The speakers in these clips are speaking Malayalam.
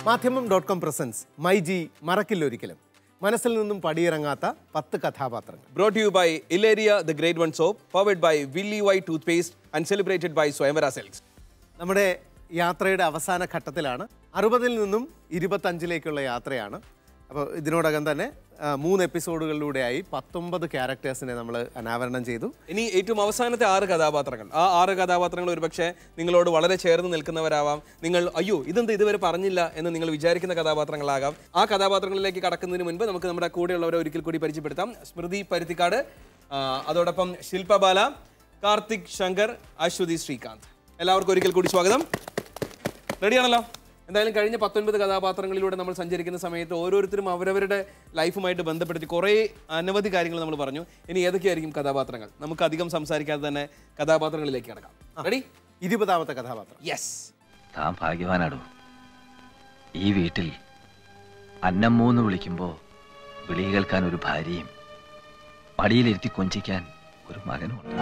മാധ്യമം dot com presents my G മറക്കില്ലൊരിക്കലും മനസ്സിൽ നിന്നും പടിയിറങ്ങാത്ത പത്ത് കഥാപാത്രങ്ങൾ Brought to you by Ilaria The Great One Soap, powered by Willy White Toothpaste, and celebrated by Swayamvara Silks. നമ്മുടെ യാത്രയുടെ അവസാന ഘട്ടത്തിലാണ് അറുപതിൽ നിന്നും ഇരുപത്തഞ്ചിലേക്കുള്ള യാത്രയാണ് അപ്പോൾ ഇതിനോടകം തന്നെ ആ, മൂന്ന് എപ്പിസോഡുകളിലൂടെയായി പത്തൊമ്പത് ക്യാരക്ടേഴ്സിനെ നമ്മൾ അനാവരണം ചെയ്തു ഇനി ഏറ്റവും അവസാനത്തെ ആറ് കഥാപാത്രങ്ങൾ ആ ആറ് കഥാപാത്രങ്ങൾ ഒരുപക്ഷെ നിങ്ങളോട് വളരെ ചേർന്ന് നിൽക്കുന്നവരാവാം നിങ്ങൾ അയ്യോ ഇതെന്ത് ഇതുവരെ പറഞ്ഞില്ല എന്ന് നിങ്ങൾ വിചാരിക്കുന്ന കഥാപാത്രങ്ങളാകാം ആ കഥാപാത്രങ്ങളിലേക്ക് കടക്കുന്നതിന് മുൻപ് നമുക്ക് നമ്മുടെ കൂടെയുള്ളവരെ ഒരിക്കൽ കൂടി പരിചയപ്പെടുത്താം സ്മൃതി പരുത്തിക്കാട് ആ, അതോടൊപ്പം ശില്പ ബാല കാർത്തിക് ശങ്കർ അശ്വതി ശ്രീകാന്ത് എല്ലാവർക്കും ഒരിക്കൽ കൂടി സ്വാഗതം റെഡിയാണല്ലോ എന്തായാലും കഴിഞ്ഞ പത്തൊൻപത് കഥാപാത്രങ്ങളിലൂടെ നമ്മൾ സഞ്ചരിക്കുന്ന സമയത്ത് ഓരോരുത്തരും അവരവരുടെ ലൈഫുമായിട്ട് ബന്ധപ്പെടുത്തി കുറേ അനവധി കാര്യങ്ങൾ നമ്മൾ പറഞ്ഞു ഇനി ഏതൊക്കെയായിരിക്കും കഥാപാത്രങ്ങൾ നമുക്ക് അധികം സംസാരിക്കാതെ തന്നെ കഥാപാത്രങ്ങളിലേക്ക് കിടക്കാം റെഡി ഇരുപതാമത്തെ കഥാപാത്രം യെസ് താൻ ഭാഗ്യവാനാടോ ഈ വീട്ടിൽ അന്നമ്മൂന്ന് വിളിക്കുമ്പോ വിളി കേൾക്കാൻ ഒരു ഭാര്യയും മടിയിലിരുത്തി കൊഞ്ചിക്കാൻ ഒരു മകനുമുണ്ട്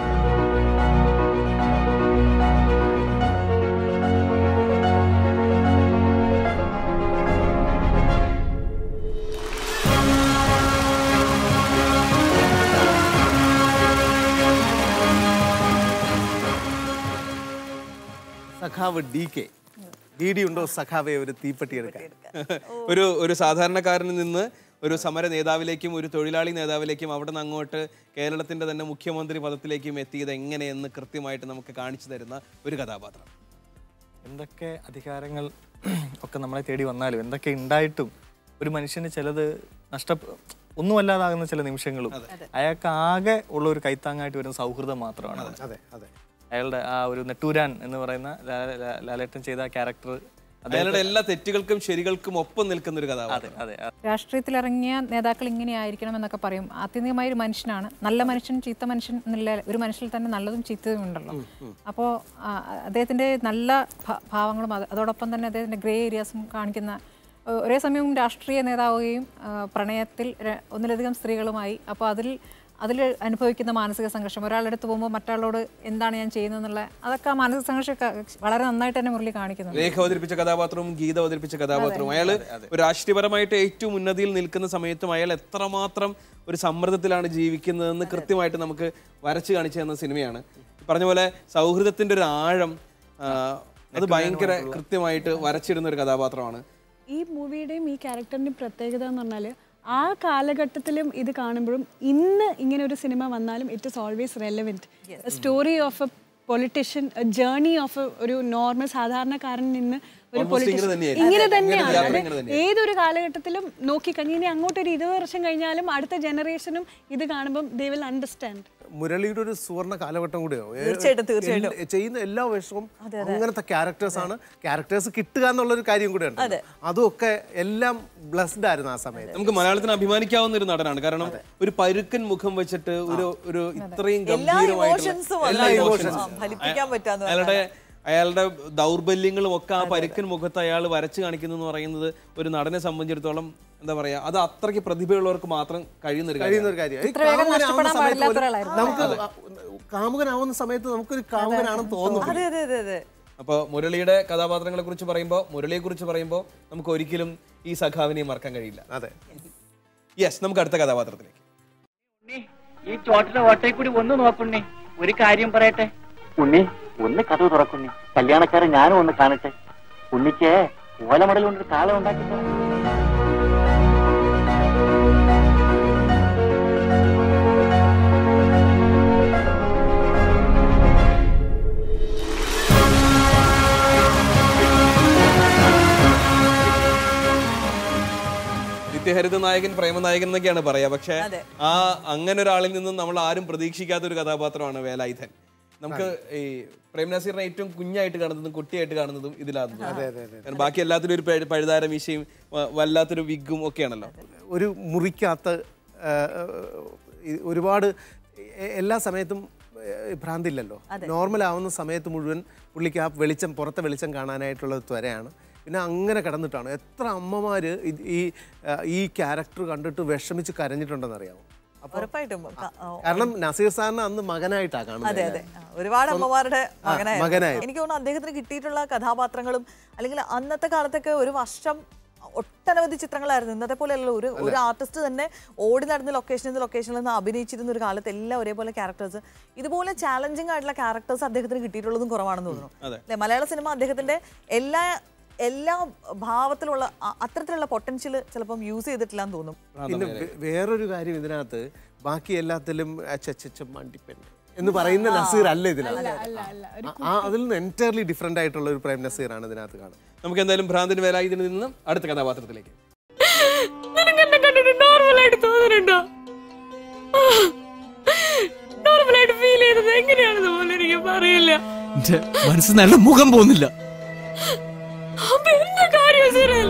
സഖാവ് ഡി കെ ഡി ഉണ്ടോ സഖാവെ ഒരു തീപ്പെട്ടി എടുക്കാൻ ഒരു ഒരു സാധാരണക്കാരനിൽ നിന്ന് ഒരു സമര നേതാവിലേക്കും ഒരു തൊഴിലാളി നേതാവിലേക്കും അവിടെ നിന്ന് അങ്ങോട്ട് കേരളത്തിന്റെ തന്നെ മുഖ്യമന്ത്രി പദത്തിലേക്കും എത്തിയത് എങ്ങനെയെന്ന് കൃത്യമായിട്ട് നമുക്ക് കാണിച്ചു തരുന്ന ഒരു കഥാപാത്രം എന്തൊക്കെ അധികാരങ്ങൾ ഒക്കെ നമ്മളെ തേടി വന്നാലും എന്തൊക്കെ ഉണ്ടായിട്ടും ഒരു മനുഷ്യന് ചിലത് നഷ്ട ഒന്നുമല്ലാതാകുന്ന ചില നിമിഷങ്ങളും അയാൾക്ക് ആകെ ഉള്ള ഒരു കൈത്താങ്ങായിട്ട് വരുന്ന സൗഹൃദം മാത്രമാണ് അത്. അതെ അതെ അയാളുടെ ആ ഒരു നെട്ടൂരാൻ എന്ന് പറയുന്ന ലാ- ലാ- ലാലേട്ടൻ ചെയ്ത ക്യാരക്ടർ അയാളുടെ എല്ലാ തെറ്റുകൾക്കും ശരികൾക്കും ഒപ്പം നിൽക്കുന്ന ഒരു അതെ കഥാപാത്രം അതെ രാഷ്ട്രീയത്തിലിറങ്ങിയ നേതാക്കൾ ഇങ്ങനെയായിരിക്കണം എന്നൊക്കെ പറയും ആത്യന്തികമായ ഒരു മനുഷ്യനാണ് നല്ല മനുഷ്യൻ ചീത്ത മനുഷ്യൻ എന്നുള്ള ഒരു മനുഷ്യൽ തന്നെ നല്ലതും ചീത്തയും ഉണ്ടല്ലോ അപ്പോൾ അദ്ദേഹത്തിൻ്റെ നല്ല ഭ- ഭാവങ്ങളും അത് അതോടൊപ്പം തന്നെ അദ്ദേഹത്തിൻ്റെ ഗ്രേ ഏരിയാസും കാണിക്കുന്ന ഏഹ്, ഒരേ സമയം രാഷ്ട്രീയ നേതാവുകയും ഏഹ്, പ്രണയത്തിൽ ര- ഒന്നിലധികം സ്ത്രീകളുമായി അപ്പോൾ അതിൽ അതിൽ അനുഭവിക്കുന്ന മാനസിക സംഘർഷം ഒരാളുടെ അടുത്ത് പോകുമ്പോൾ മറ്റാളോട് എന്താണ് ഞാൻ ചെയ്യുന്നതെന്നുള്ള അതൊക്കെ ആ മാനസിക സംഘർഷമൊക്കെ വളരെ നന്നായിട്ട് തന്നെ മുരളി കാണിക്കുന്നുണ്ട് ലേഖ അവതരിപ്പിച്ച കഥാപാത്രവും ഗീത അവതരിപ്പിച്ച കഥാപാത്രവും അയാൾ ഒരു രാഷ്ട്രീയപരമായിട്ട് ഏറ്റവും ഉന്നതിയിൽ നിൽക്കുന്ന സമയത്തും അയാൾ എത്രമാത്രം ഒരു സമ്മർദ്ദത്തിലാണ് ജീവിക്കുന്നതെന്ന് കൃത്യമായിട്ട് നമുക്ക് വരച്ചു കാണിച്ചു തന്ന സിനിമയാണ് പറഞ്ഞ പോലെ സൗഹൃദത്തിന്റെ ഒരു ആഴം ആ, അത് ഭയങ്കര കൃത്യമായിട്ട് വരച്ചിടുന്ന ഒരു കഥാപാത്രമാണ് ഈ മൂവിയുടെയും ഈ ക്യാരക്ടറിൻ്റെയും പ്രത്യേകത എന്ന് പറഞ്ഞാൽ ആ കാലഘട്ടത്തിലും ഇത് കാണുമ്പോഴും ഇന്ന് ഇങ്ങനെ ഒരു സിനിമ വന്നാലും it is always relevant story of a politician journey of ഒരു നോർമൽ സാധാരണക്കാരനിൽ നിന്ന് ഒരു Almost ഇങ്ങനെ പൊളിറ്റീഷ്യൻ തന്നെയായിരിക്കും. ഇങ്ങനെ ഇങ്ങനെ തന്നെയാണ് യാത്ര അത് ഇങ്ങനെ തന്നെയായിരിക്കും. ഏതൊരു കാലഘട്ടത്തിലും നോക്കിക്കഴിഞ്ഞ് ഇനി അങ്ങോട്ട് ഒരു ഇരുപത് വർഷം കഴിഞ്ഞാലും അടുത്ത ജനറേഷനും ഇത് കാണുമ്പം ദേ വിൽ അണ്ടർസ്റ്റാൻഡ് മുരളിയുടെ ഒരു സുവർണ കാലഘട്ടം കൂടിയോ ഏ- തീർച്ചയായിട്ടും, തീർച്ചയായിട്ടും. എല്ല- ചെയ്യുന്ന എല്ലാ വേഷവും അങ്ങനത്തെ ക്യാരക്ടേഴ്സ് ആണ് ക്യാരക്ടേഴ്സ് കിട്ടുക എന്നുള്ളൊരു കാര്യം കൂടെ ഉണ്ട് അതുമൊക്കെ എല്ലാം ബ്ലസ്ഡ് ആയിരുന്നു ആ സമയത്ത് നമുക്ക് മലയാളത്തിന് അഭിമാനിക്കാവുന്ന ഒരു നടനാണ് കാരണം ഒരു പരുക്കൻ മുഖം വെച്ചിട്ട് ഒരു ഒരു ഇത്രയും എല്ലാ ഗംഭീരമായിട്ടുള്ള ഇമോഷൻസും എല്ലാ അതിനകത്ത് emotions. ആ, ഫലിപ്പിക്കാൻ പറ്റാന്ന് അയാളുടെ അയാളുടെ ദൗർബല്യങ്ങളും ഒക്കെ ആ പരുക്കൻ മുഖത്ത് അയാൾ വരച്ചു കാണിക്കുന്നു എന്ന് പറയുന്നത് ഒരു നടനെ സംബന്ധിച്ചിടത്തോളം എന്താ പറയാ അത് അത്രയ്ക്ക് പ്രതിഭയുള്ളവർക്ക് മാത്രം കഴിയുന്ന ഒരു കഴിയുന്ന കാര്യമാണ് ഒരു കാര്യം ഈ ഇത്ര വേഗം കാമുകനാവുന്ന നഷ്ടപ്പെടാൻ സമയത്ത് പാടില്ലാത്ത പോലും ഒരാളായിരുന്നു. നമുക്ക് കാമുകനാവുന്ന സമയത്ത് നമുക്കൊരു കാമുകനാണെന്ന് തോന്നും അതെ അതെ അതെ അതെ അപ്പോൾ മുരളിയുടെ കഥാപാത്രങ്ങളെ കുറിച്ച് പറയുമ്പോൾ മുരളിയെ കുറിച്ച് പറയുമ്പോൾ നമുക്ക് ഒരിക്കലും ഈ സഖാവിനെ മറക്കാൻ കഴിയില്ല അതെ യെസ് നമുക്ക് അടുത്ത കഥാപാത്രത്തിലേക്ക് ഉണ്ണി, ഈ ചോട്ടിലെ ഓട്ടയിൽ കൂടി ഒന്ന് നോക്കുണ്ണി ഒരു കാര്യം പറയട്ടെ ഉണ്ണി ഒന്ന് കഥ തുറക്കുന്നി കല്യാണക്കാരെ ഞാനും ഒന്ന് കാണട്ടെ ഉണ്ണിക്ക് ഓലമടൽ കൊണ്ട് താളം ഉണ്ടാക്കി തരാം. നിത്യഹരിത നായകൻ പ്രേമനായകൻ എന്നൊക്കെയാണ് പറയാ പക്ഷെ ആ അങ്ങനെ ഒരാളിൽ നിന്നും നമ്മൾ ആരും പ്രതീക്ഷിക്കാത്ത ഒരു കഥാപാത്രമാണ് വേലായുധൻ നമുക്ക് ഈ പ്രേംനസീറിനെ ഏറ്റവും കുഞ്ഞായിട്ട് കാണുന്നതും കുട്ടിയായിട്ട് കാണുന്നതും ഇതിലാണ് കാരണം ബാക്കി എല്ലാത്തിലും ഒരു പഴു- പഴുതാര മീശയും വ- വല്ലാത്തൊരു വിഗും ഒക്കെയാണല്ലോ ഒരു മുറിക്കകത്ത് ആ, ഈ ഒരുപാട് എ- എല്ലാ സമയത്തും ഏ, ഭ്രാന്തില്ലല്ലോ നോർമൽ ആവുന്ന സമയത്ത് മുഴുവൻ പുള്ളിക്ക് ആ വെളിച്ചം പുറത്തെ വെളിച്ചം കാണാനായിട്ടുള്ള ത്വരയാണ് പിന്നെ അങ്ങനെ കിടന്നിട്ടാണ് എത്ര അമ്മമാർ ഈ ആ, ഈ ക്യാരക്ടർ കണ്ടിട്ട് വിഷമിച്ച് കരഞ്ഞിട്ടുണ്ടെന്ന് അറിയാമോ ഉറപ്പായിട്ടും ക- ആ, കാരണം നസീർ സാറിന് അന്ന് മകനായിട്ടാണ് അതെ കാണുന്നത് അതെ ആ, ഒരുപാട് അമ്മമാരുടെ മകനായിരുന്നു മകനായിരുന്നു. എനിക്ക് തോന്നുന്നു അദ്ദേഹത്തിന് കിട്ടിയിട്ടുള്ള കഥാപാത്രങ്ങളും അല്ലെങ്കിൽ അന്നത്തെ കാലത്തൊക്കെ ഒരു വർഷം ഒട്ടനവധി ചിത്രങ്ങളായിരുന്നു ഇന്നത്തെ പോലെയല്ല ഒരു ഒരു ആർട്ടിസ്റ്റ് തന്നെ ഓടി നടന്ന് ലൊക്കേഷനിൽ നിന്ന് ലൊക്കേഷനിൽ നിന്ന് അഭിനയിച്ചിരുന്ന ഒരു കാലത്ത് എല്ലാം ഒരേപോലെ ക്യാരക്ടേഴ്സ് ഇതുപോലെ ചാലഞ്ചിങ് ആയിട്ടുള്ള ക്യാരക്ടേഴ്സ് അദ്ദേഹത്തിന് കിട്ടിയിട്ടുള്ളതും കുറവാണെന്ന് തോന്നുന്നു അല്ലെ മലയാള സിനിമ അദ്ദേഹത്തിന്റെ എല്ലാ എല്ലാ ഭാവത്തിലുള്ള അ- അത്തരത്തിലുള്ള പൊട്ടൻഷ്യൽ ചിലപ്പം യൂസ് ചെയ്തിട്ടില്ല എന്ന് തോന്നും പിന്നെ വേ- വേറൊരു കാര്യം ഇതിനകത്ത് ബാക്കി എല്ലാത്തിലും അച്ചച്ച മണ്ടിപ്പെണ്ണ് എന്ന് പറയുന്ന നസീർ അല്ല ഇതിനകത്ത് ആ- ആ അതിൽ നിന്ന് എൻറ്റയർലി ഡിഫറെന്റ് ആയിട്ടുള്ള ഒരു പ്രേം നസീറാണ് ഇതിനകത്ത് കാണുന്നത് നമുക്ക് എന്തായാലും ഭ്രാന്തിന് വേല ഇതിൽ നിന്ന് അടുത്ത കഥാപാത്രത്തിലേക്ക് നിനക്ക് എന്നെ കണ്ടിട്ട് നോർമലായിട്ട് തോന്നുന്നുണ്ടോ നോർമലായിട്ട് ഫീൽ ചെയ്തത് എങ്ങനെയാണെന്ന് പോലും എനിക്ക് പറയില്ല എന്റെ മനസ്സ് നല്ല മുഖം പോകുന്നില്ല അപ്പൊ എന്താ കാര്യം സുരൽ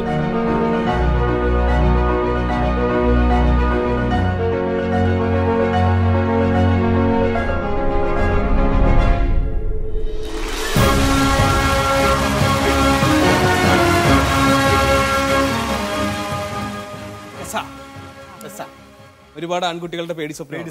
രസാ. രസാ. ഒരുപാട് ആൺകുട്ടികളുടെ പേടി സ്വപ്നം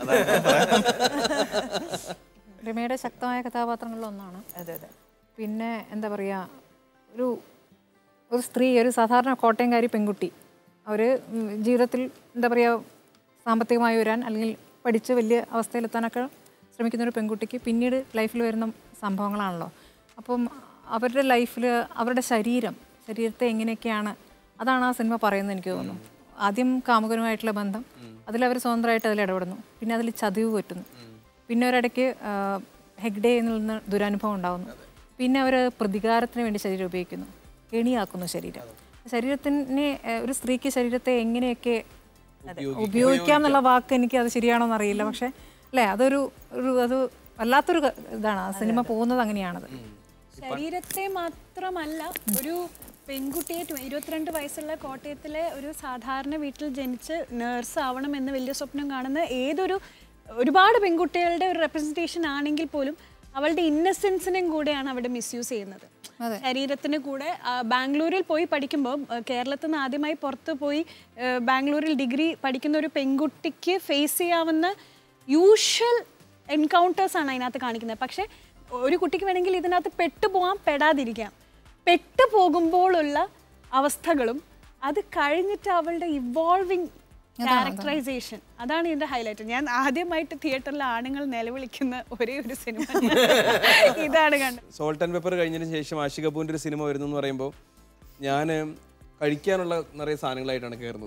രമയുടെ ശക്തമായ കഥാപാത്രങ്ങളിൽ ഒന്നാണ് അതെ അതെ പിന്നെ എന്താ പറയുക ഒരു ഒരു സ്ത്രീ ഒരു സാധാരണ കോട്ടയംകാരി പെൺകുട്ടി അവർ ജീവിതത്തിൽ എന്താ പറയുക സാമ്പത്തികമായി വരാൻ അല്ലെങ്കിൽ പഠിച്ച് വലിയ അവസ്ഥയിലെത്താനൊക്കെ ശ്രമിക്കുന്ന ഒരു പെൺകുട്ടിക്ക് പിന്നീട് ലൈഫിൽ വരുന്ന സംഭവങ്ങളാണല്ലോ അപ്പം അവരുടെ ലൈഫിൽ അവരുടെ ശരീരം ശരീരത്തെ എങ്ങനെയൊക്കെയാണ് അതാണ് ആ സിനിമ പറയുന്നത് എനിക്ക് തോന്നുന്നു ആദ്യം കാമുകനുമായിട്ടുള്ള ബന്ധം അതിലവർ സ്വതന്ത്രമായിട്ട് അതിൽ ഇടപെടുന്നു പിന്നെ അതിൽ ചതിവ് പറ്റുന്നു പിന്നെ ഒരിടയ്ക്ക് ആ, ഹെഗ്ഡേയിൽ നിന്ന് ദുരനുഭവം ഉണ്ടാകുന്നു പിന്നെ അവർ പ്രതികാരത്തിന് വേണ്ടി ശരീരം ഉപയോഗിക്കുന്നു കെണിയാക്കുന്നു ശരീരം ശരീരത്തിനെ ആ, ഒരു സ്ത്രീക്ക് ശരീരത്തെ എങ്ങനെയൊക്കെ ഉപയോഗിക്കാം എന്നുള്ള വാക്ക് എനിക്ക് അത് ശരിയാണോ എന്നറിയില്ല പക്ഷെ അല്ലേ അതൊരു ഒരു അത് വല്ലാത്തൊരു ക- ഇതാണ് ആ സിനിമ പോകുന്നത് അങ്ങനെയാണത് ശരീരത്തെ മാത്രമല്ല ഒരു പെൺകുട്ടിയെ ട്വ- ഇരുപത്തിരണ്ട് വയസ്സുള്ള കോട്ടയത്തിലെ ഒരു സാധാരണ വീട്ടിൽ ജനിച്ച് നേഴ്സ് ആവണം എന്ന് വലിയ സ്വപ്നം കാണുന്ന ഏതൊരു ഒരുപാട് പെൺകുട്ടികളുടെ ഒരു റെപ്രസെൻറ്റേഷൻ ആണെങ്കിൽ പോലും അവളുടെ ഇന്നസെൻസിനെയും കൂടെയാണ് അവിടെ മിസ്യൂസ് ചെയ്യുന്നത് ശരീരത്തിന് കൂടെ ആ, ബാംഗ്ലൂരിൽ പോയി പഠിക്കുമ്പോൾ ആ, കേരളത്തിൽ നിന്ന് ആദ്യമായി പുറത്ത് പോയി ആ, ബാംഗ്ലൂരിൽ ഡിഗ്രി പഠിക്കുന്ന ഒരു പെൺകുട്ടിക്ക് ഫേസ് ചെയ്യാവുന്ന യൂഷ്വൽ എൻകൗണ്ടേഴ്സ് ആണ് അതിനകത്ത് കാണിക്കുന്നത് പക്ഷേ ഒരു കുട്ടിക്ക് വേണമെങ്കിൽ ഇതിനകത്ത് പെട്ടുപോകാം പെടാതിരിക്കാം പെട്ടു പോകുമ്പോഴുള്ള അവസ്ഥകളും അത് കഴിഞ്ഞിട്ട് അവളുടെ ഇവോൾവിങ് ക്യാരക്ടറൈസേഷൻ അതാണ് ഇതിന്റെ ഹൈലൈറ്റ് ഞാൻ ആദ്യമായിട്ട് തിയേറ്ററിൽ ആണുങ്ങൾ നിലവിളിക്കുന്ന ഒരേ ഒരു സിനിമ ഇതാണ് കണ്ടത് സോൾട്ട് ആൻഡ് പെപ്പർ കഴിഞ്ഞതിന് ശേഷം ആഷി കപൂറിന്റെ ഒരു സിനിമ വരുന്നു എന്ന് പറയുമ്പോൾ ഞാൻ കഴിക്കാനുള്ള നിറയെ സാധനങ്ങളായിട്ടാണ് കയറുന്നത്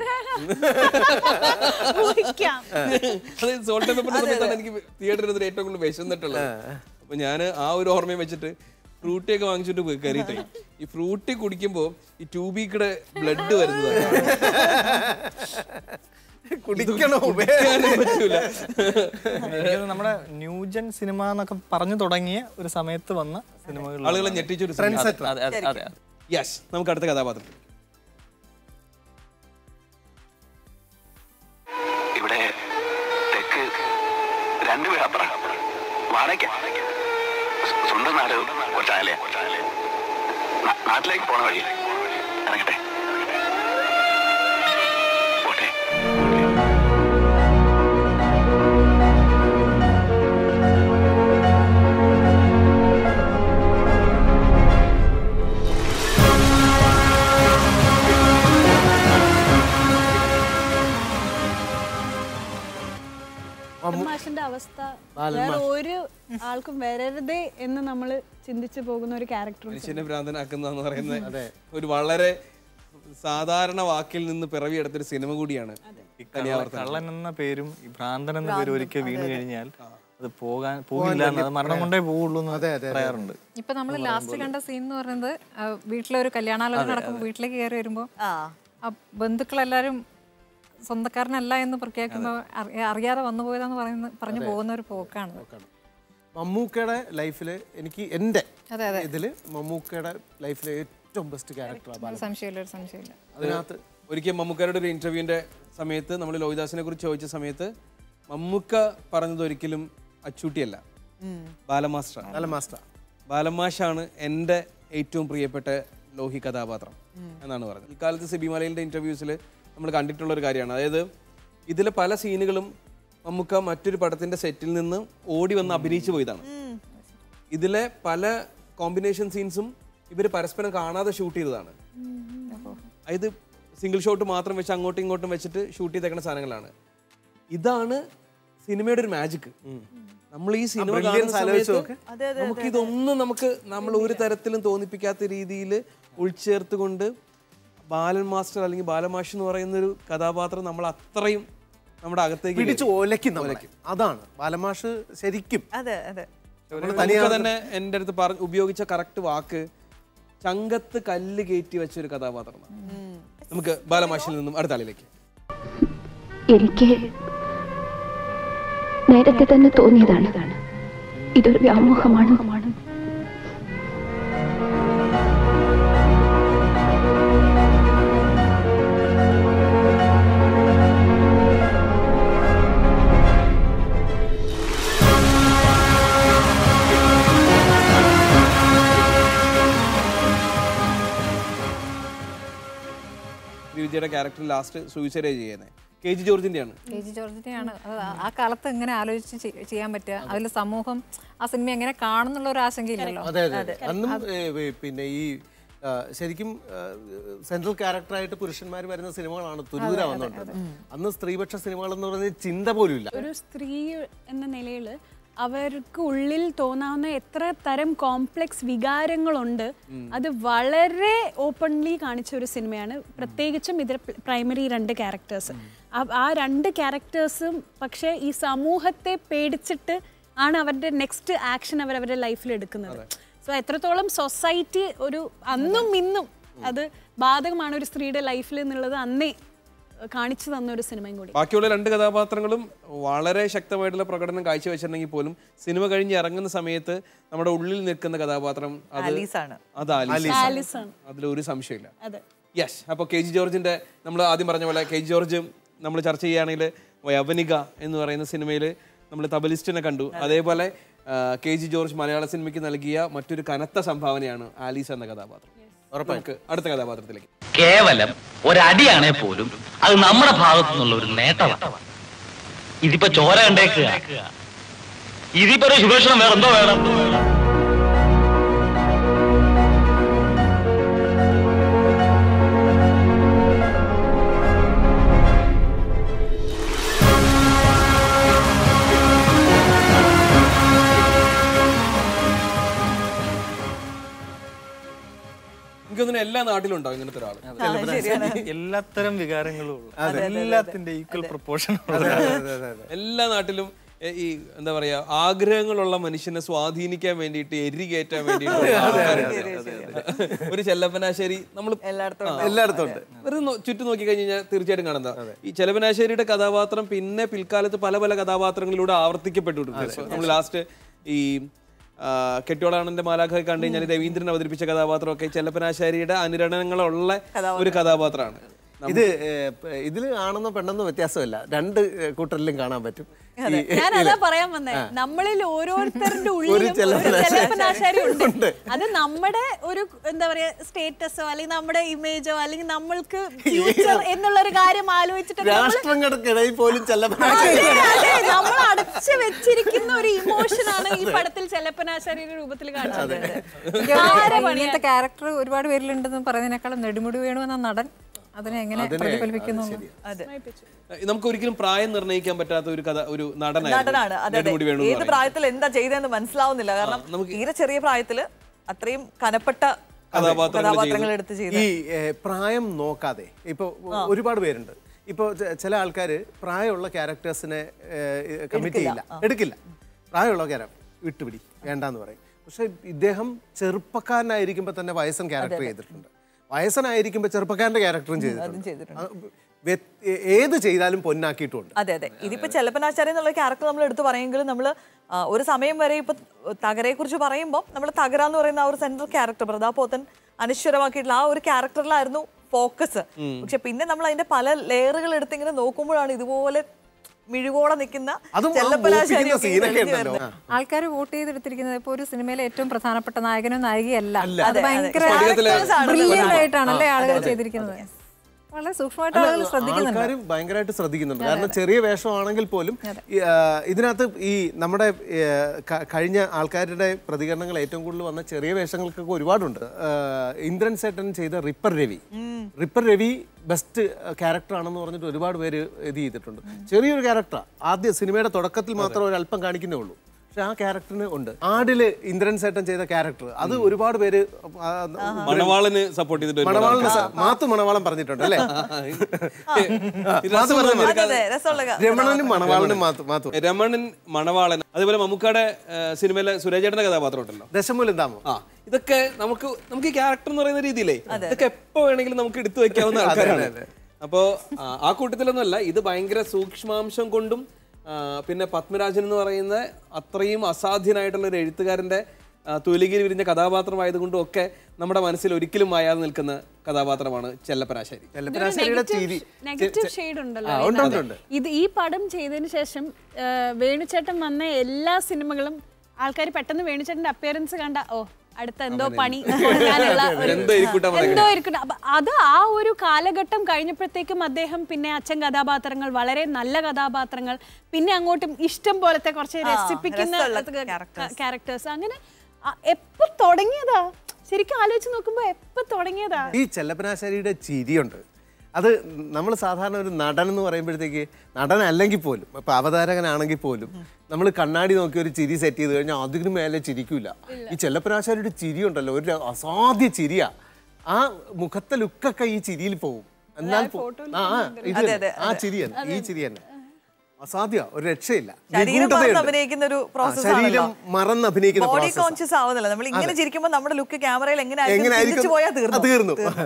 ഊഹിക്കാം അത് സോൾട്ട് ആൻഡ് പെപ്പറിന്റെ സമയത്താണ് എനിക്ക് തിയേറ്ററിൽ ഇരുന്നിട്ട് ഏറ്റവും കൂടുതൽ വിശന്നിട്ടുള്ളത് അപ്പൊ ഞാൻ ആ ഒരു ഓർമ്മയും വെച്ചിട്ട് ഫ്രൂട്ടി ഒക്കെ വാങ്ങിച്ചിട്ട് പോയി കയറിയിട്ടേ ഈ ഫ്രൂട്ടി കുടിക്കുമ്പോ ഈ ട്യൂബിക്കടെ ബ്ലഡ് വരുന്നത് കുടിക്കണോ കുടിക്കാനും പറ്റൂല എനിക്കത് നമ്മുടെ ന്യൂജൻ സിനിമ എന്നൊക്കെ പറഞ്ഞു തുടങ്ങിയ ഒരു സമയത്ത് വന്ന സിനിമകൾ ആളുകളെ ഞെട്ടിച്ചൊരു അതെ അതെ അതെ അതെ യെസ് നമുക്ക് അടുത്ത കഥാപാത്രം ഇവിടെ തെക്ക് രണ്ടുപേർ അപ്പുറം വാടക സ്വന്തം നാട് കൊച്ചാലേ നാട്ടിലേക്ക് പോണ വഴി ഇറങ്ങട്ടെ പോട്ടെ മാഷിന്റെ അവസ്ഥ വേറെ ഒരു ആൾക്കും വരരുതേ എന്ന് നമ്മൾ ചിന്തിച്ചു പോകുന്ന ഒരു ക്യാരക്ടർ മനുഷ്യനെ ഭ്രാന്തനാക്കുന്ന പറയുന്ന ഒരു വളരെ സാധാരണ വാക്കിൽ നിന്ന് പിറവിയെടുത്തൊരു സിനിമ കൂടിയാണ് ഈ കള്ള- കള്ളൻ എന്ന പേരും ഈ ഭ്രാന്തൻ എന്ന പേരും ഒരിക്കൽ വീണ് കഴിഞ്ഞാൽ അത് പോകാൻ പോകില്ല എന്ന് അത് മരണം കൊണ്ടേ പോവുള്ളൂ എന്ന് പറയാറുണ്ട് ഇപ്പൊ നമ്മൾ ലാസ്റ്റ് കണ്ട സീൻ എന്ന് പറയുന്നത് ആ, വീട്ടിലെ ഒരു കല്യാണാലോചന നടക്കുമ്പോൾ വീട്ടിലേക്ക് കയറി വരുമ്പോൾ ആ ആ ബന്ധുക്കളെല്ലാരും സ്വന്തക്കാരനല്ല എന്ന് പ്രഖ്യാപിക്കുമ്പോൾ അറി- അറിയാതെ വന്നു പോയതാന്ന് പറയുന്ന പറഞ്ഞു പോകുന്ന ഒരു പോക്കാണ് മമ്മൂക്കയുടെ ലൈഫിൽ എനിക്ക് എൻ്റെ അതെ അതെ ഇതിൽ മമ്മൂക്കയുടെ ലൈഫിലെ ഏറ്റവും ബെസ്റ്റ് ക്യാരക്ടറാണ് ഒരു സംശയമില്ല ഒരു സംശയമില്ല അതിനകത്ത് ഒരിക്കൽ മമ്മൂക്കയുടെ ഒരു ഇന്റർവ്യൂവിന്റെ സമയത്ത് നമ്മൾ ലോഹിദാസിനെ കുറിച്ച് ചോദിച്ച സമയത്ത് മമ്മൂക്ക പറഞ്ഞത് ഒരിക്കലും അച്ചൂട്ടിയല്ല ബാലമാസ്റ്റർ നല്ല മാസ്റ്റർ ബാലമാഷാണ് എൻ്റെ ഏറ്റവും പ്രിയപ്പെട്ട ലോഹി കഥാപാത്രം എന്നാണ് പറഞ്ഞത് ഇക്കാലത്ത് സിബി മലയിലിൻ്റെ ഇൻ്റർവ്യൂസിൽ നമ്മൾ കണ്ടിട്ടുള്ള ഒരു കാര്യമാണ് അതായത് ഇതിലെ പല സീനുകളും മമ്മൂക്ക മറ്റൊരു പടത്തിന്റെ സെറ്റിൽ നിന്ന് ഓടി വന്ന് അഭിനയിച്ചു പോയതാണ് ഇതിലെ പല കോമ്പിനേഷൻ സീൻസും ഇവർ പരസ്പരം കാണാതെ ഷൂട്ട് ചെയ്തതാണ് അതായത് സിംഗിൾ ഷോട്ട് മാത്രം വെച്ച് അങ്ങോട്ടും ഇങ്ങോട്ടും വെച്ചിട്ട് ഷൂട്ട് ചെയ്തേക്കുന്ന സാധനങ്ങളാണ് ഇതാണ് സിനിമയുടെ ഒരു മാജിക് നമ്മൾ ഈ സിനിമ brilliance കാണുന്ന ആലോചിച്ച് സമയത്ത് നോക്ക്. നമുക്ക് ഇതൊന്നും നമുക്ക് നമ്മൾ ഒരു തരത്തിലും തോന്നിപ്പിക്കാത്ത രീതിയിൽ ഉൾച്ചേർത്തുകൊണ്ട് ബാലൻ മാസ്റ്റർ അല്ലെങ്കിൽ ബാലമാഷ് എന്ന് പറയുന്ന ഒരു കഥാപാത്രം നമ്മൾ അത്രയും നമ്മുടെ അകത്തേക്ക് പിടിച്ച് ഒലയ്ക്കും നമ്മളെ അതാണ് ബാലമാഷ് ശരിക്കും അതെ അതെ നമുക്ക് തന്നെ എൻ്റെ അടുത്ത് പറഞ്ഞ ഉപയോഗിച്ച കറക്റ്റ് വാക്ക് ചങ്കത്ത് കല്ല് കയറ്റി വെച്ച ഒരു കഥാപാത്രമാണ് നമുക്ക് ബാലമാഷിൽ നിന്നും അടുത്ത ആളിലേക്ക് എനിക്ക് നേരത്തെ തന്നെ തോന്നിയതാണ് ഇതൊരു വ്യാമോഹമാണ് വിജയുടെ ക്യാരക്ടർ ലാസ്റ്റ് സൂയിസൈഡ് ചെയ്യുന്നത് കെ ജി ജോർജിന്റെയാണ് കെ ജി ജോർജിനെയാണ് അത് ആ- ആ കാലത്ത് എങ്ങനെ ആലോചിച്ച് ചെയ്- ചെയ്യാൻ പറ്റുക അതിൽ സമൂഹം ആ സിനിമ എങ്ങനെ കാണുന്നുള്ള ഒരു ആശങ്കയില്ലല്ലോ അതെ അതെ അന്നും ഏ, വേ- പിന്നെ ഈ ആ, ശരിക്കും ആ, സെൻട്രൽ ക്യാരക്ടറായിട്ട് പുരുഷന്മാർ വരുന്ന സിനിമകളാണ് തുരുതുര വന്നുകൊണ്ടത് അന്ന് സ്ത്രീപക്ഷ സിനിമകൾ എന്ന് പറയുന്നത് ചിന്ത പോലും ഇല്ല ഒരു സ്ത്രീ എന്ന നിലയിൽ അവർക്ക് ഉള്ളിൽ തോന്നാവുന്ന എത്ര തരം കോംപ്ലക്സ് വികാരങ്ങളുണ്ട് അത് വളരെ ഓപ്പൺലി കാണിച്ച ഒരു സിനിമയാണ് പ്രത്യേകിച്ചും ഇതിൽ പ്രൈമറി രണ്ട് ക്യാരക്ടേഴ്സ് ആ രണ്ട് ക്യാരക്ടേഴ്സും പക്ഷേ ഈ സമൂഹത്തെ പേടിച്ചിട്ട് ആണ് അവരുടെ നെക്സ്റ്റ് ആക്ഷൻ അവർ അവരുടെ ലൈഫിൽ എടുക്കുന്നത് സോ എത്രത്തോളം സൊസൈറ്റി ഒരു അന്നും ഇന്നും അത് ബാധകമാണ് ഒരു സ്ത്രീയുടെ ലൈഫിൽ എന്നുള്ളത് അന്നേ കാണിച്ചു തന്ന ഒരു സിനിമയും കൂടി ബാക്കിയുള്ള രണ്ട് കഥാപാത്രങ്ങളും വളരെ ശക്തമായിട്ടുള്ള പ്രകടനം കാഴ്ചവെച്ചിട്ടുണ്ടെങ്കിൽ പോലും സിനിമ കഴിഞ്ഞ് ഇറങ്ങുന്ന സമയത്ത് നമ്മുടെ ഉള്ളിൽ നിൽക്കുന്ന കഥാപാത്രം അത് ആലീസാണ്. അത് ആലീസ് ആലിസാണ് അതിലൊരു സംശയമില്ല അതെ യെസ് അപ്പോൾ കെ ജി ജോർജിന്റെ നമ്മൾ ആദ്യം പറഞ്ഞ പോലെ കെ ജി ജോർജ് നമ്മൾ ചർച്ച ചെയ്യുകയാണെങ്കിൽ യവനിക എന്ന് പറയുന്ന സിനിമയിൽ നമ്മൾ തബലിസ്റ്റിനെ കണ്ടു അതേപോലെ ആ, കെ ജി ജോർജ് മലയാള സിനിമയ്ക്ക് നൽകിയ മറ്റൊരു കനത്ത സംഭാവനയാണ് ആലീസ് എന്ന കഥാപാത്രം നമുക്ക് അടുത്ത കഥാപാത്രത്തിലേക്ക് കേവലം ഒരടിയാണേ പോലും അത് നമ്മുടെ ഭാഗത്തു നിന്നുള്ള ഒരു നേട്ടമാണ് ഇതിപ്പോ ചോര കണ്ടേക്കുക ഇതിപ്പോ ഒരു ശുഭേഷണം വേറെന്തോ വേണം എനിക്ക് തോന്നുന്നു എല്ലാ നാട്ടിലും ഉണ്ടാവും ഇങ്ങനത്തെ ഒരാൾ എല്ലാത്തരം വികാരങ്ങളും ഉള്ള എല്ലാത്തിന്റെ ഈക്വൽ പ്രൊപ്പോർഷൻ എല്ലാ നാട്ടിലും എ, ഈ എന്താ പറയാ ആഗ്രഹങ്ങളുള്ള മനുഷ്യനെ സ്വാധീനിക്കാൻ വേണ്ടിയിട്ട് എരി കയറ്റാൻ വേണ്ടിയിട്ട് ഒരു ചെല്ലപ്പനാശ്ശേരി നമ്മൾ എല്ലായിടത്തും എല്ലായിടത്തും ഉണ്ട് ഒരു നോ- ചുറ്റും നോക്കി കഴിഞ്ഞാൽ തീർച്ചയായിട്ടും കാണുന്ന ഈ ചെലവനാശ്ശേരിയുടെ കഥാപാത്രം പിന്നെ പിൽക്കാലത്ത് പല പല കഥാപാത്രങ്ങളിലൂടെ ആവർത്തിക്കപ്പെട്ടിട്ടുണ്ട് നമ്മൾ ലാസ്റ്റ് ഈ ആ, കെട്ടിയോളാണന്റെ മാലാഖ കണ്ടു കഴിഞ്ഞാൽ രവീന്ദ്രൻ അവതരിപ്പിച്ച കഥാപാത്രമൊക്കെ ചെല്ലപ്പനാശ്ശേരിയുടെ അനുരണനങ്ങളുള്ള ഒരു കഥാപാത്രമാണ് ഇത് ഇതിൽ ആണെന്നോ പെണ്ണെന്നോ വ്യത്യാസമില്ല രണ്ട് ഏ, കൂട്ടരിലും കാണാൻ പറ്റും ഈ- ഞാൻ അതാ പറയാൻ വന്നേ നമ്മളിൽ ഓരോരുത്തരുടെ ഉള്ളിലും ഒരു ചെലപ്പനാശാരി ചെലപ്പനാശാരി ഉണ്ട് അത് നമ്മുടെ ഒരു എന്താ പറയാ സ്റ്റേറ്റസോ അല്ലെങ്കിൽ നമ്മുടെ ഇമേജോ അല്ലെങ്കിൽ നമ്മൾക്ക് ഫ്യൂച്ചർ എന്നുള്ള ഒരു കാര്യം ആലോചിച്ചിട്ട് നമ്മള് രാഷ്ട്രങ്ങൾക്കിടയിൽ പോലും ചെല്ലപ്പന അതെ, അതെ, നമ്മൾ അടച്ചു വെച്ചിരിക്കുന്ന ഒരു ഇമോഷൻ ആണ് ഈ പടത്തിൽ ചെലപ്പനാശാരിയുടെ രൂപത്തിൽ കാണിച്ചത് ഇങ്ങനത്തെ ക്യാരക്ടർ ഒരുപാട് പേരിലുണ്ടെന്ന് പറയുന്നതിനേക്കാളും നെടുമുടി വേണു എന്ന നടൻ അതിനെ എങ്ങനെ പ്രതിഫലിക്കുന്നു അതെ നമുക്ക് ഒരിക്കലും പ്രായം നിർണ്ണയിക്കാൻ പറ്റാത്ത ഒരു കഥ ഒരു നടനായിരുന്നു നടനാണ് അതെ അതെ നെടുമുടി വേണു എന്ന് ഏത് പറയുന്നത്. പ്രായത്തിൽ എന്താ ചെയ്തതെന്ന് മനസ്സിലാവുന്നില്ല കാരണം തീരെ ചെറിയ പ്രായത്തില് അത്രയും കനപ്പെട്ട കഥാപാത്രങ്ങൾ കഥാപാത്രങ്ങൾ എടുത്ത് ചെയ്ത് ഈ ഏ, പ്രായം നോക്കാതെ ഇപ്പോൾ ഒരുപാട് പേരുണ്ട് ഇപ്പോൾ ചില ആൾക്കാർ പ്രായമുള്ള ക്യാരക്ടേഴ്സിനെ കമ്മിറ്റ് ചെയ്യില്ല എടുക്കില്ല പ്രായമുള്ള ക്യാരക്ടർ വിട്ടുപിടി വേണ്ടാന്ന് പറയും പക്ഷെ ഇദ്ദേഹം ചെറുപ്പക്കാരനായിരിക്കുമ്പോൾ തന്നെ വയസ്സൻ ക്യാരക്ടർ ചെയ്തിട്ടുണ്ട് വയസ്സനായിരിക്കുമ്പോൾ ചെറുപ്പക്കാരന്റെ ക്യാരക്ടറും ചെയ്തിട്ടുണ്ട് ആ, വ്യത്- ഏ- ഏത് ചെയ്താലും പൊന്നാക്കിയിട്ടുണ്ട് അതെ അതെ ഇതിപ്പോ ചെലപ്പനാചാര്യ എന്നുള്ള ക്യാരക്ടർ നമ്മൾ എടുത്തു പറയുമെങ്കിലും നമ്മൾ ഒരു സമയം വരെ ഇപ്പൊ തകരയെ കുറിച്ച് പറയുമ്പോൾ നമ്മൾ തകര എന്ന് പറയുന്ന ആ ഒരു സെൻട്രൽ ക്യാരക്ടർ പ്രതാപോത്തൻ അനശ്വരമാക്കിയിട്ടുള്ള ആ ഒരു ക്യാരക്ടറിലായിരുന്നു ഫോക്കസ് പക്ഷെ പിന്നെ നമ്മൾ അതിന്റെ പല ലെയറുകൾ എടുത്ത് ഇങ്ങനെ നോക്കുമ്പോഴാണ് ഇതുപോലെ മിഴുകോടെ നിൽക്കുന്ന അതും ആ ചെല്ലപ്പനാശാരി മൂപ്പിക്കുന്ന ഒക്കെ സീനൊക്കെ തെളിഞ്ഞു ഉണ്ടല്ലോ വരുന്നത്. ആൾക്കാർ വോട്ട് ചെയ്തെടുത്തിരിക്കുന്നത് ഇപ്പോൾ ഒരു സിനിമയിലെ ഏറ്റവും പ്രധാനപ്പെട്ട നായകനോ നായികയല്ല അത് അതെ, ഭയങ്കര characters ആണ് ബ്രില്യൻ്റ് ആയിട്ടാണല്ലേ ആളുകൾ ചെയ്തിരിക്കുന്നത് വളരെ സൂക്ഷ്മമായിട്ട് ആളുകൾ ശ്രദ്ധിക്കുന്നുണ്ട് ആൾക്കാരും ഭയങ്കരമായിട്ട് ശ്രദ്ധിക്കുന്നുണ്ട് കാരണം ചെറിയ വേഷമാണെങ്കിൽ പോലും ഈ, ആ, ഇതിനകത്ത് ഈ നമ്മുടെ ഈ, ക- കഴിഞ്ഞ ആൾക്കാരുടെ പ്രതികരണങ്ങൾ ഏറ്റവും കൂടുതൽ വന്ന ചെറിയ വേഷങ്ങൾക്കൊക്കെ ഒരുപാടുണ്ട് ആ, ഇന്ദ്രൻ സേട്ടൻ ചെയ്ത ripper Ravi ripper Ravi best character ആണെന്ന് പറഞ്ഞിട്ട് ഒരുപാട് പേര് ഇത് ചെയ്തിട്ടുണ്ട് ചെറിയൊരു ക്യാരക്ടർ ആദ്യ സിനിമയുടെ തുടക്കത്തിൽ മാത്രം ഒരു അല്പം കാണിക്കുന്നേ ഉള്ളൂ പക്ഷെ ആ ക്യാരക്ടറിന് ഉണ്ട് ആടില് ഇന്ദ്രൻ സേട്ടൻ ചെയ്ത ക്യാരക്ടർ അത് ഒരുപാട് പേര് ആ, മണവാളന് സപ്പോർട്ട് ചെയ്തിട്ട് ഒരുപാട് മണവാളിന് ആൾക്കാർ. സ- മാത്തു മണവാളം പറഞ്ഞിട്ടുണ്ട് അല്ലേ ഇത് മാത്തു രസമുള്ള പറഞ്ഞു. ഒരു അതെ രസമുള്ള ക- രമണനും മണവാളനും മാത്തു മാത്തു രമണൻ മണവാളൻ അതുപോലെ മമ്മൂക്കാടെ ആ, സിനിമയിലെ സുരേജേട്ടന്റെ കഥാപാത്രം ഉണ്ടല്ലോ ദശമൂലം താമോ ആ ഇതൊക്കെ നമുക്ക് നമുക്ക് ഈ ക്യാരക്ടർ എന്ന് പറയുന്ന രീതിയിലേ ഇതൊക്കെ എപ്പോ വേണമെങ്കിലും നമുക്ക് എടുത്തു വെക്കാവുന്ന ആൾക്കാരാണ് അപ്പോ ആ, ആ കൂട്ടത്തിലൊന്നുമല്ല ഇത് ഭയങ്കര സൂക്ഷ്മാംശം കൊണ്ടും ആ, പിന്നെ പത്മരാജൻ എന്ന് പറയുന്ന അത്രയും അസാധ്യനായിട്ടുള്ള ഒരു എഴുത്തുകാരന്റെ ആ, തൂലികയിൽ വിരിഞ്ഞ കഥാപാത്രമായതുകൊണ്ടും ഒക്കെ നമ്മുടെ മനസ്സിൽ ഒരിക്കലും മായാതെ നിൽക്കുന്ന കഥാപാത്രമാണ് ചെല്ലപ്പനാശാരി ചെല്ലപ്പനാശ്ശേരിയുടെ ചിരി നെഗറ്റീവ് ഷെയ്ഡ് ഉണ്ടല്ലോ ആ, ഉണ്ട്, ഉണ്ട്, അതിനകത്ത്. ഇത് ഈ പടം ചെയ്തതിന് ശേഷം ആ, വേണുചേട്ടൻ വന്ന എല്ലാ സിനിമകളും ആൾക്കാർ പെട്ടെന്ന് വേണുചേട്ടന്റെ അപ്പിയറൻസ് കണ്ട ഓ അടുത്ത എന്തോ പണി തുടങ്ങാനുള്ള ഒരു- എന്തോ ഇരിക്കൂട്ടം വന്നേക്കണെ. എന്തോ ഇരിക്കട്ടെ അപ്പൊ അത് ആ ഒരു കാലഘട്ടം കഴിഞ്ഞപ്പോഴത്തേക്കും അദ്ദേഹം പിന്നെ അച്ഛൻ കഥാപാത്രങ്ങൾ വളരെ നല്ല കഥാപാത്രങ്ങൾ പിന്നെ അങ്ങോട്ടും ഇഷ്ടം പോലത്തെ കുറച്ച് ആ, രസിപ്പിക്കുന്ന രസമുള്ള characters. ക്യാരക്ടേഴ്സ് അങ്ങനെ ആ, എപ്പോ തുടങ്ങിയതാ ശരിക്കും ആലോചിച്ച് നോക്കുമ്പോ എപ്പോ തുടങ്ങിയതാ ഈ ചെല്ലപ്പനാശ്ശേരിയുടെ ചിരിയുണ്ട് അത് നമ്മൾ സാധാരണ ഒരു നടൻ എന്ന് പറയുമ്പോഴത്തേക്ക് നടൻ അല്ലെങ്കിൽ പോലും ഇപ്പൊ അവതാരകനാണെങ്കിൽ പോലും നമ്മൾ കണ്ണാടി നോക്കി ഒരു ചിരി സെറ്റ് ചെയ്ത് കഴിഞ്ഞാൽ അതിന് മേലെ ചിരിക്കൂല ഈ ചെല്ലപ്പനാശ്ശേരിയുടെ ചിരി ഉണ്ടല്ലോ ഒരു അസാധ്യ ചിരിയാ ആ മുഖത്തെ ലുക്കൊക്കെ ഈ ചിരിയിൽ പോകും എന്നാൽ പോ- ആ ആ, ഇത് അതെ, തന്നെ. അതെ, ആ ചിരി തന്നെ ഈ ചിരി തന്നെ അസാധ്യ ഒരു രക്ഷയില്ല ശരീരം മറന്ന് നിഗൂഢതയുണ്ട്. അഭിനയിക്കുന്ന ഒരു ആ, പ്രോസസ് ശരീരം മറന്ന് അഭിനയിക്കുന്ന ബോഡി പ്രോസസ് കോൺഷ്യസ് ആവുന്നില്ല നമ്മൾ ഇങ്ങനെ ചിരിക്കുമ്പോൾ നമ്മുടെ ലുക്ക് ക്യാമറയിൽ എങ്ങനെ എങ്ങനെയായിരിക്കും തിരിച്ചു പോയാൽ ആ, തീർന്നു തീർന്നു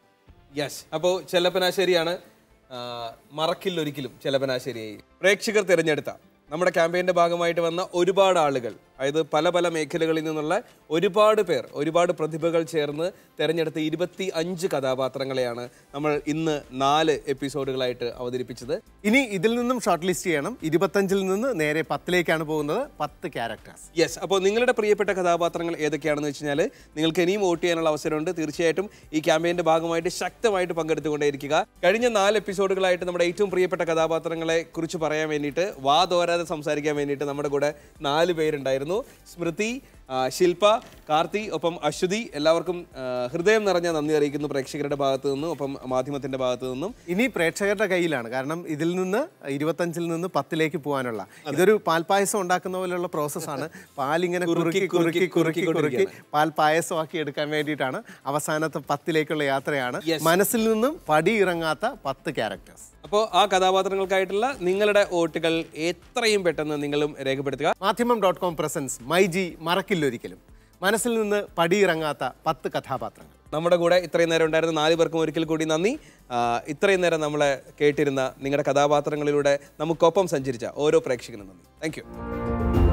യെസ് അപ്പോൾ ചെല്ലപ്പനാശ്ശേരിയാണ് ആ, മറക്കില്ലൊരിക്കലും ചെല്ലപ്പനാശ്ശേരിയായി പ്രേക്ഷകർ തിരഞ്ഞെടുത്ത നമ്മുടെ ക്യാമ്പയിന്റെ ഭാഗമായിട്ട് വന്ന ഒരുപാട് ആളുകൾ അതായത് പല പല മേഖലകളിൽ നിന്നുള്ള ഒരുപാട് പേർ ഒരുപാട് പ്രതിഭകൾ ചേർന്ന് തിരഞ്ഞെടുത്ത ഇരുപത്തി അഞ്ച് കഥാപാത്രങ്ങളെയാണ് നമ്മൾ ഇന്ന് നാല് എപ്പിസോഡുകളായിട്ട് അവതരിപ്പിച്ചത് ഇനി ഇതിൽ നിന്നും ഷോർട്ട് ലിസ്റ്റ് ചെയ്യണം ഇരുപത്തഞ്ചിൽ നിന്ന് നേരെ പത്തിലേക്കാണ് പോകുന്നത് പത്ത് ക്യാരക്ടേഴ്സ് യെസ് അപ്പോൾ നിങ്ങളുടെ പ്രിയപ്പെട്ട കഥാപാത്രങ്ങൾ ഏതൊക്കെയാണെന്ന് വെച്ച് കഴിഞ്ഞാൽ നിങ്ങൾക്ക് ഇനിയും വോട്ട് ചെയ്യാനുള്ള അവസരമുണ്ട് തീർച്ചയായിട്ടും ഈ ക്യാമ്പയിന്റെ ഭാഗമായിട്ട് ശക്തമായിട്ട് പങ്കെടുത്തുകൊണ്ടേയിരിക്കുക കഴിഞ്ഞ നാല് എപ്പിസോഡുകളായിട്ട് നമ്മുടെ ഏറ്റവും പ്രിയപ്പെട്ട കഥാപാത്രങ്ങളെ കുറിച്ച് പറയാൻ വേണ്ടിയിട്ട് വാ തോരാതെ സംസാരിക്കാൻ വേണ്ടിയിട്ട് നമ്മുടെ കൂടെ നാല് പേരുണ്ടായിരുന്നു സ്മൃതി ആ, ശില്പ കാർത്തി ഒപ്പം അശ്വതി എല്ലാവർക്കും ആ, ഹൃദയം നിറഞ്ഞ നന്ദി അറിയിക്കുന്നു പ്രേക്ഷകരുടെ ഭാഗത്തു നിന്നും ഒപ്പം മാധ്യമത്തിന്റെ ഭാഗത്തു നിന്നും ഇനി പ്രേക്ഷകരുടെ കയ്യിലാണ് കാരണം ഇതിൽ നിന്ന് ഇരുപത്തഞ്ചിൽ നിന്ന് പത്തിലേക്ക് പോകാനുള്ള ഇതൊരു പാൽപ്പായസം ഉണ്ടാക്കുന്ന പോലെയുള്ള പ്രോസസ്സാണ് പാലിങ്ങനെ കുറുക്കി കുറുക്കി കുറുക്കി കുറുക്കി പാൽ പായസമാക്കി എടുക്കാൻ വേണ്ടിയിട്ടാണ് അവസാനത്തെ പത്തിലേക്കുള്ള യാത്രയാണ് മനസ്സിൽ നിന്നും പടി ഇറങ്ങാത്ത പത്ത് ക്യാരക്ടേഴ്സ് അപ്പോൾ ആ കഥാപാത്രങ്ങൾക്കായിട്ടുള്ള നിങ്ങളുടെ വോട്ടുകൾ എത്രയും പെട്ടെന്ന് നിങ്ങളും രേഖപ്പെടുത്തുക Madhyamam dot com presents myG മറക്കില്ലൊരിക്കലും മനസ്സിൽ നിന്ന് പടിയിറങ്ങാത്ത പത്ത് കഥാപാത്രങ്ങൾ നമ്മുടെ കൂടെ ഇത്രയും നേരം ഉണ്ടായിരുന്ന നാല് പേർക്കും ഒരിക്കൽ കൂടി നന്ദി ആ, ഇത്രയും നേരം നമ്മളെ കേട്ടിരുന്ന നിങ്ങളുടെ കഥാപാത്രങ്ങളിലൂടെ നമുക്കൊപ്പം സഞ്ചരിച്ച ഓരോ പ്രേക്ഷകനും നന്ദി താങ്ക്